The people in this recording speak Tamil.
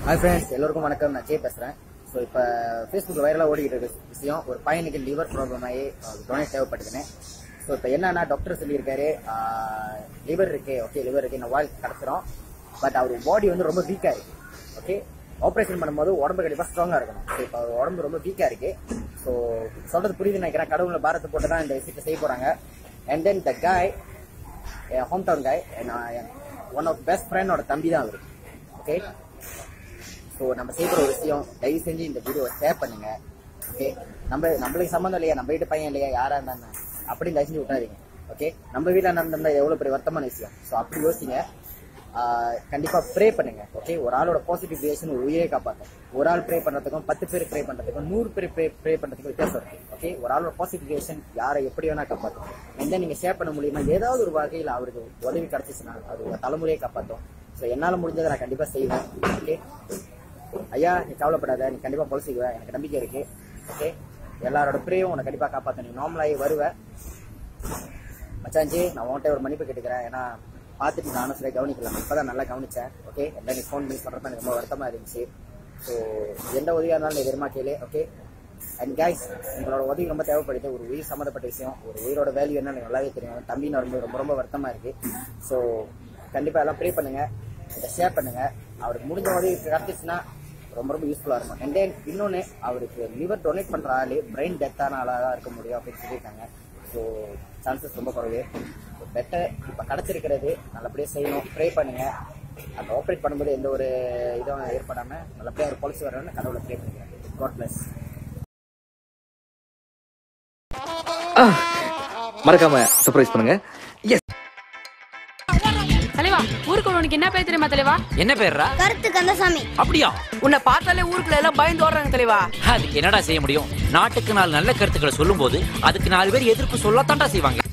ஹாய் ஃப்ரெண்ட்ஸ் எல்லோருக்கும் வணக்கம் நான் ஜே பேசுகிறேன் ஸோ இப்போ ஃபேஸ்புக்கில் வைரலாக ஓடிக்கிட்டு இருக்க விஷயம் ஒரு பையனுக்கு லிவர் ப்ராப்ளம் ஆகி டொனேட் தேவைப்பட்டுதுன்னு ஸோ இப்போ என்னன்னா டாக்டர் சொல்லியிருக்காரு லிவர் இருக்கு ஓகே லிவர் இருக்கு இந்த வால் கிடச்சிரும் பட் அவர் பாடி வந்து ரொம்ப வீக்காக இருக்கு ஓகே ஆப்ரேஷன் பண்ணும்போது உடம்பு கண்டிப்பாக ஸ்ட்ராங்காக இருக்கணும் ஸோ இப்போ அவர் உடம்பு ரொம்ப வீக்காக இருக்கு ஸோ சொல்றது புரியுது நினைக்கிறேன் கடவுளை பாரத்தை போட்டு தான் இந்த விஷயத்தை செய்ய போகிறாங்க அண்ட் தென் த காய் என் home town guy one of best ஃப்ரெண்டோட தம்பி தான் அவர் ஓகே ஸோ நம்ம செய்கிற ஒரு விஷயம் தயவு செஞ்சு இந்த வீடியோவை ஷேர் பண்ணுங்க ஓகே நம்ம நம்மளுக்கு சம்மந்தம் இல்லையா நம்ம வீட்டு பையன் இல்லையா யாரா இருந்தாங்க அப்படி தயவு செஞ்சு விட்டாதீங்க ஓகே நம்ம வீட்டில் நடந்திருந்தா இது எவ்வளோ பெரிய வருத்தமான விஷயம் ஸோ அப்படி யோசிங்க ஆஹ் கண்டிப்பா ப்ரே பண்ணுங்க ஓகே ஒரு ஆளோட பாசிட்டிவ் ரியாக்ஷன் ஒரு உயிரை காப்பாற்றும் ஒரு ஆள் ப்ரே பண்றதுக்கும் பத்து பேர் ப்ரே பண்றதுக்கும் நூறு பேர் ப்ரே ப்ரே பண்றதுக்கும் வித்தியாசம் இருக்கு ஓகே ஒரு ஆளோட பாசிட்டிவ் ரியாக்ஷன் யாரை எப்படி வேணா காப்பாற்றும் எந்த நீங்க ஷேர் பண்ண முடியுமா ஏதாவது ஒரு வகையில் அவருக்கு உதவி கிடைச்சிச்சுன்னா அது உங்க தலைமுறையை காப்பாற்றும் ஸோ என்னால் முடிஞ்சதை நான் கண்டிப்பா செய்வேன் ஓகே ஐயா நீ கவலைப்படாத நீ கண்டிப்பா பொழைச்சிக்குவ எனக்கு நம்பிக்கை இருக்கு ஓகே எல்லாரோட ப்ரேயும் உன்னை கண்டிப்பா காப்பாற்ற நீ நார்மலாகி வருவ மச்சாஞ்சி நான் உன்கிட்ட ஒரு மன்னிப்பு கேட்டுக்கிறேன் ஏன்னா பார்த்துட்டு நானும் சரியாக கவனிக்கலாம் இப்பதான் நல்லா கவனிச்சேன் ஓகே எல்லாம் நீ ஃபோன் பண்ணி சொல்றப்ப எனக்கு ரொம்ப வருத்தமா இருந்துச்சு ஸோ எந்த உதவியாக இருந்தாலும் நீ வெறுமா கேளு ஓகே அண்ட் கைஸ் உங்களோட உதவி ரொம்ப தேவைப்படுது ஒரு உயிர் சம்மந்தப்பட்ட விஷயம் ஒரு உயிரோட வேல்யூ என்ன எனக்கு நல்லாவே தெரியும் தம்பின்னு வரும்போது ரொம்ப ரொம்ப வருத்தமா இருக்கு ஸோ கண்டிப்பா எல்லாம் ப்ரே பண்ணுங்க இதை ஷேர் பண்ணுங்க அவருக்கு முடிஞ்ச உதவி கிடைச்சிச்சுன்னா ரொம்ப ரொம்ப யூஸ்ஃபுல்லாக இருக்கும் அண்ட் தென் இன்னொன்று அவருக்கு லிவர் டொனேட் பண்ணுற ஆள் பிரெயின் டெத்தான ஆளாக தான் இருக்க முடியும் அப்படின்னு சொல்லியிருக்காங்க ஸோ சான்சஸ் ரொம்ப குறைவு பெட்டர் இப்போ கிடச்சிருக்கிறது நல்லபடியாக செய்யணும் ப்ரே பண்ணுங்க அந்த ஆப்ரேட் பண்ணும்போது எந்த ஒரு இதுவும் ஏற்படாமல் நல்லபடியாக ஒரு பொலிசி வரணும்னு கடவுளை ப்ரே பண்ணிக்கிறேன் காட் பிளஸ் மறக்காம சர்ப்ரைஸ் பண்ணுங்க எஸ் தலைவா ஊருக்கு உனக்கு என்ன பேர் தெரியுமா தலைவா என்ன பேர்ரா கருத்து கந்தசாமி அப்படியா உன்னை பார்த்தாலே ஊருக்குள்ள எல்லாம் பயந்து ஓடுறாங்க தலைவா அதுக்கு என்னடா செய்ய முடியும் நாட்டுக்கு நாலு நல்ல கருத்துக்களை சொல்லும்போது அதுக்கு நாலு பேர் எதிர்ப்பு சொல்லத்தான்டா செய்வாங்க